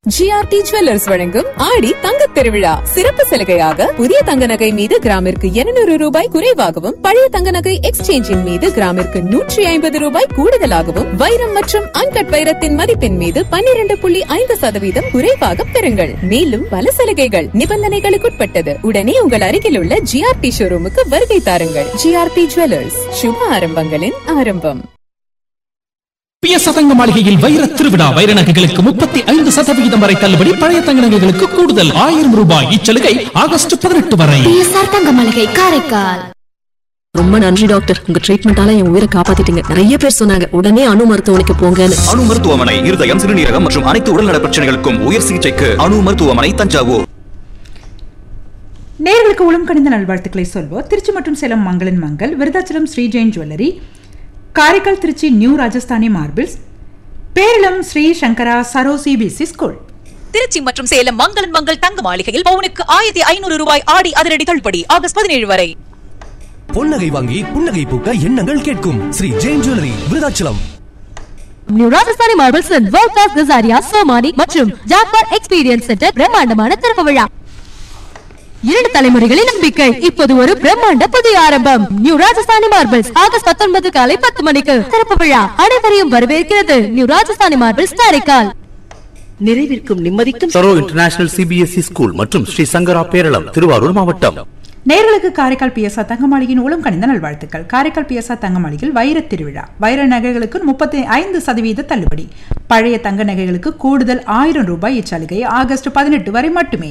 GRT jewellers வழங்கும் ஆடி தங்கத் திருவிழா சிறப்பு சலுகையாக புதிய தங்க நகை மீது கிராமிற்கு 200 ரூபாய் குறைவாகவும் பழைய தங்க நகை எக்ஸ்சேஞ்சின் மீது கிராமிற்கு நூற்றி ஐம்பது ரூபாய் கூடுதலாகவும் வைரம் மற்றும் அன்கட் வைரத்தின் மதிப்பின் மீது 12.5% புள்ளி ஐந்து சதவீதம் குறைவாக பெறுங்கள் மேலும் பல சலுகைகள் நிபந்தனைகளுக்குட்பட்டது உடனே உங்கள் அருகில் உள்ள ஜிஆர்டி ஷோரூமுக்கு வருகை தாருங்கள் ஜிஆர்டி ஜுவல்லர்ஸ் சுப ஆரம்பங்களின் ஆரம்பம் பிய சதங்க மாளிகையில் வைர திருவிழா வைர நகைகளுக்கு முப்பத்தி ஐந்து சதவிகிதம் வரை தள்ளுபடி பழைய தங்க நகைகளுக்கு கூடுதல் ஆயிரம் ரூபாய் இச்சலுகை ஆகஸ்ட் பதினெட்டு வரை பிஎஸ்ஆர் தங்க மளிகை காரைக்கால் ரொம்ப நன்றி டாக்டர் உங்க ட்ரீட்மெண்டால என் உயிரை காப்பாத்திட்டீங்க நிறைய பேர் சொன்னாங்க உடனே அணு மருத்துவமனைக்கு போங்கன்னு அணு மருத்துவமனை இருதயம் சிறுநீரகம் மற்றும் அனைத்து உடல்நல பிரச்சனைகளுக்கும் உயர் சிகிச்சைக்கு அணு மருத்துவமனை தஞ்சாவூர் நேர்களுக்கு உளம் கணிந்த நல்வாழ்த்துக்களை சொல்வோம் திருச்சி மற்றும் சேலம் மங்களன் மங்கள் Virudhachalam Shri Jain jewellery Karaikal Trichy new Rajasthani marbles Peralam Shri Shankara Saro CBSE school Trichy மற்றும் சேலம் மங்களன் மங்கள் தங்க மாளிகையில் பவுனுக்கு ஆயிரத்தி ஐநூறு ரூபாய் ஆடி அதிரடி தள்ளுபடி ஆகஸ்ட் பதினேழு வரை பொன்னகை வாங்கி புன்னகை பூக்க எண்ணங்கள் கேட்கும் Shri Jain jewellery Virudhachalam new Rajasthani marbles world class Kajaria Somany மற்றும் ஜாக்பார் எக்ஸ்பீரியன்ஸ் சென்டர் பிரம்மாண்டமான திறப்பு விழா இரண்டு தலைமுறைகளின் நம்பிக்கை இப்போது ஒரு பிரம்மாண்ட புதிய ஆரம்பம் நியூ ராஜஸ்தானி மார்பிள்ஸ் ஆகஸ்ட் பத்தொன்பது காலை பத்து மணிக்கு திறப்பு விழா அனைவரையும் வரவேற்கிறது நியூ ராஜஸ்தானி மார்பிள்ஸ் காரைக்கால் நிறைவிற்கும் நிம்மதிக்கும் சரோ இன்டர்நேஷனல் சிபிஎஸ்இ ஸ்கூல் மற்றும் ஸ்ரீ சங்கரா பேரளம் திருவாரூர் மாவட்டம் நேர்களுக்கு காரைக்கால் பிஎஸ்ஆ தங்கமாளிகையின் உளம் கணிந்த நல்வாழ்த்துக்கள் காரைக்கால் பிஎஸ்ஆ தங்கமாளிகையில் வைர திருவிழா வைர நகைகளுக்கு முப்பத்தி ஐந்து சதவீத தள்ளுபடி பழைய தங்க நகைகளுக்கு கூடுதல் ஆயிரம் ரூபாய் இச்சலுகை ஆகஸ்ட் பதினெட்டு வரை மட்டுமே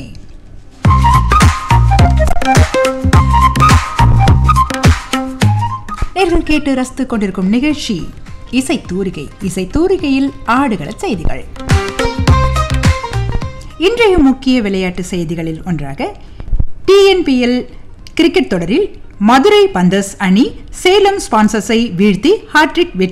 நேர்கள் கேட்டு ரசித்து கொண்டிருக்கும் நிகழ்ச்சி இசை தூரிகை இசை தூரிகையில் ஆடுகள செய்திகள் இன்றைய முக்கிய விளையாட்டு செய்திகளில் ஒன்றாக டிஎன்பிஎல் கிரிக்கெட் தொடரில் மதுரை பந்தஸ் அணி சேலம் ஸ்பான்சர்ஸை வீழ்த்தி ஹாட்ரிக் வெற்றி